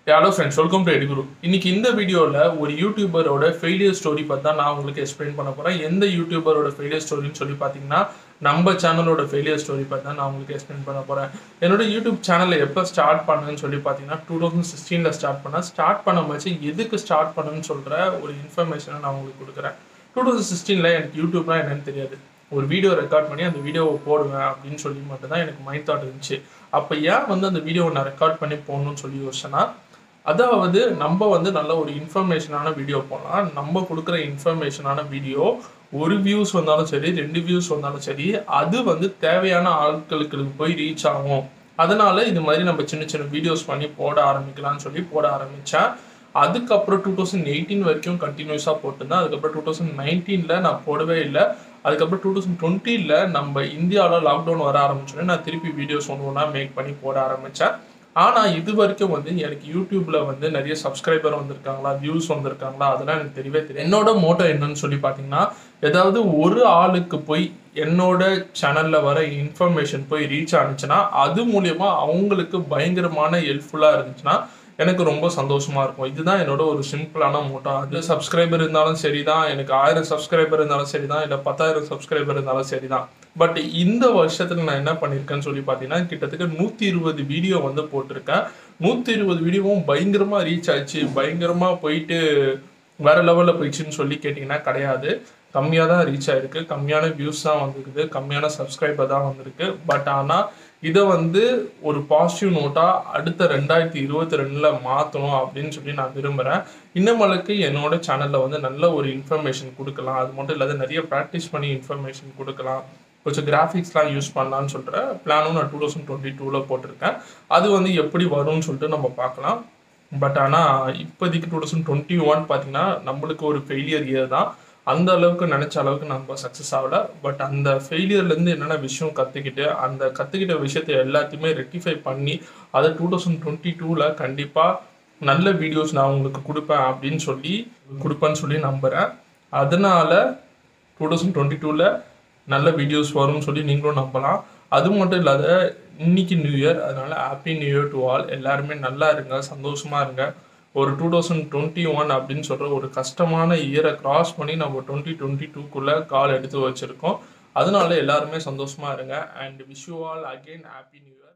hello friends welcome to Ediguru இன்னைக்கு இந்த வீடியோவில் ஒரு யூடியூபரோட ஃபெயிலியர் ஸ்டோரி பற்றி தான் நான் உங்களுக்கு எக்ஸ்பிளைன் பண்ண போகிறேன் எந்த யூடியூபரோட ஃபெயிலியர் ஸ்டோரின்னு சொல்லி பார்த்தீங்கன்னா நம்ம சேனலோட ஃபெயிலியர் ஸ்டோரி பற்றி தான் நான் உங்களுக்கு எக்ஸ்பிளைன் பண்ண போகிறேன் என்னோட யூடியூப் சேனலை எப்போ ஸ்டார்ட் பண்ணேன்னு சொல்லி பார்த்தீங்கன்னா டூ தௌசண்ட் சிக்ஸ்டீனில் ஸ்டார்ட் பண்ணேன் ஸ்டார்ட் பண்ண வச்சு எதுக்கு ஸ்டார்ட் பண்ணணும்னு சொல்கிற ஒரு இன்ஃபர்மேஷனை நான் உங்களுக்கு கொடுக்குறேன் டூ தௌசண்ட் சிக்ஸ்டீனில் எனக்கு யூடியூப்னா என்னன்னு தெரியாது ஒரு வீடியோ ரெக்கார்ட் பண்ணி அந்த வீடியோவை போடுவேன் அப்படின்னு சொல்லி மட்டும் தான் எனக்கு மைண்ட் தாட் இருந்துச்சு அப்போ ஏன் வந்து அந்த வீடியோவை நான் ரெக்கார்ட் பண்ணி போடணும்னு சொல்லி யோசிச்சேன்னா அதாவது நம்ம வந்து நல்ல ஒரு இன்ஃபர்மேஷனான வீடியோ போடலாம் நம்ம கொடுக்குற இன்ஃபர்மேஷனான வீடியோ ஒரு வியூஸ் வந்தாலும் சரி ரெண்டு வியூஸ் வந்தாலும் சரி அது வந்து தேவையான ஆட்களுக்கு போய் ரீச் ஆகும் அதனால இது மாதிரி நம்ம சின்ன சின்ன வீடியோஸ் பண்ணி போட ஆரம்பிக்கலாம்னு சொல்லி போட ஆரம்பித்தேன் அதுக்கப்புறம் டூ தௌசண்ட் எயிட்டீன் வரைக்கும் கண்டினியூஸாக போட்டிருந்தேன் அதுக்கப்புறம் டூ தௌசண்ட் நைன்டீனில் நான் போடவே இல்லை அதுக்கப்புறம் டூ தௌசண்ட் டுவெண்ட்டியில் நம்ம இந்தியாவில் லாக்டவுன் வர ஆரம்பிச்சோன்னே நான் திருப்பி வீடியோஸ் ஒன்று ஒன்றா மேக் பண்ணி போட ஆரம்பித்தேன் ஆனால் இது வரைக்கும் வந்து எனக்கு யூடியூப்ல வந்து நிறைய சப்ஸ்கிரைபர் வந்திருக்காங்களா வியூஸ் வந்திருக்காங்களா அதெல்லாம் எனக்கு தெரியவே தெரியும் என்னோட மோட்டோ என்னன்னு சொல்லி பார்த்தீங்கன்னா ஏதாவது ஒரு ஆளுக்கு போய் என்னோட சேனல்ல வர இன்ஃபர்மேஷன் போய் ரீச் ஆனிச்சுன்னா அது மூலியமா அவங்களுக்கு பயங்கரமான ஹெல்ப்ஃபுல்லாக இருந்துச்சுன்னா எனக்கு ரொம்ப சந்தோஷமா இருக்கும் இதுதான் என்னோட ஒரு சிம்பிளான மோட்டோ அது சப்ஸ்கிரைபர் இருந்தாலும் சரிதான் எனக்கு ஆயிரம் சப்ஸ்கிரைபர் இருந்தாலும் சரிதான் இல்லை பத்தாயிரம் சப்ஸ்கிரைபர் இருந்தாலும் சரிதான் பட் இந்த வருஷத்துல நான் என்ன பண்ணியிருக்கேன்னு சொல்லி பார்த்தீங்கன்னா கிட்டத்தட்ட நூற்றி இருபது வீடியோ வந்து போட்டிருக்கேன் நூற்றி இருபது வீடியோவும் பயங்கரமா ரீச் ஆச்சு பயங்கரமா போயிட்டு வேற லெவலில் போயிடுச்சுன்னு சொல்லி கேட்டிங்கன்னா கிடையாது கம்மியாக தான் ரீச் ஆயிருக்கு கம்மியான வியூஸ் தான் வந்திருக்குது கம்மியான சப்ஸ்கிரைபர் தான் வந்திருக்கு பட் ஆனால் இதை வந்து ஒரு பாசிட்டிவ் நோட்டாக அடுத்த ரெண்டாயிரத்தி இருபத்தி ரெண்டில் மாற்றணும் அப்படின்னு சொல்லி நான் விரும்புகிறேன் இன்னமலுக்கு என்னோட சேனலில் வந்து நல்ல ஒரு இன்ஃபர்மேஷன் கொடுக்கலாம் அது மட்டும் இல்லாத நிறைய ப்ராக்டிஸ் பண்ணி இன்ஃபர்மேஷன் கொடுக்கலாம் கொஞ்சம் கிராஃபிக்ஸ்லாம் யூஸ் பண்ணலான்னு சொல்கிற பிளானும் நான் டூ தௌசண்ட் டுவெண்ட்டி டூவில் போட்டிருக்கேன் அது வந்து எப்படி வரும்னு சொல்லிட்டு நம்ம பார்க்கலாம் பட் ஆனால் இப்போதைக்கு டூ தௌசண்ட் டுவெண்ட்டி ஒன் பார்த்தீங்கன்னா நம்மளுக்கு ஒரு ஃபெயிலியர் இயர் தான் அந்த அளவுக்கு நினச்ச அளவுக்கு நம்ம சக்ஸஸ் ஆகல பட் அந்த ஃபெயிலியர்லேருந்து என்னென்ன விஷயம் கற்றுக்கிட்டு அந்த கற்றுக்கிட்ட விஷயத்தை எல்லாத்தையுமே ரெக்டிஃபை பண்ணி அதை டூ தௌசண்ட் டுவெண்ட்டி டூவில் கண்டிப்பாக நல்ல வீடியோஸ் நான் உங்களுக்கு கொடுப்பேன் அப்படின்னு சொல்லி கொடுப்பேன்னு சொல்லி நம்புகிறேன் அதனால டூ தௌசண்ட் டுவெண்ட்டி டூவில் நல்ல வீடியோஸ் வரும்னு சொல்லி நீங்களும் நம்பலாம் அது மட்டும் இல்லாத இன்னைக்கு நியூ இயர் அதனால happy new year to all எல்லாருமே நல்லா இருங்க சந்தோஷமா இருங்க ஒரு டூ தௌசண்ட் டுவெண்ட்டி ஒன் அப்படின்னு சொல்ற ஒரு கஷ்டமான இயரை கிராஸ் பண்ணி நம்ம டுவெண்ட்டி டுவெண்ட்டி டூக்குள்ள கால் எடுத்து வச்சிருக்கோம் அதனால எல்லாருமே சந்தோஷமா இருங்க and wish you all again happy new year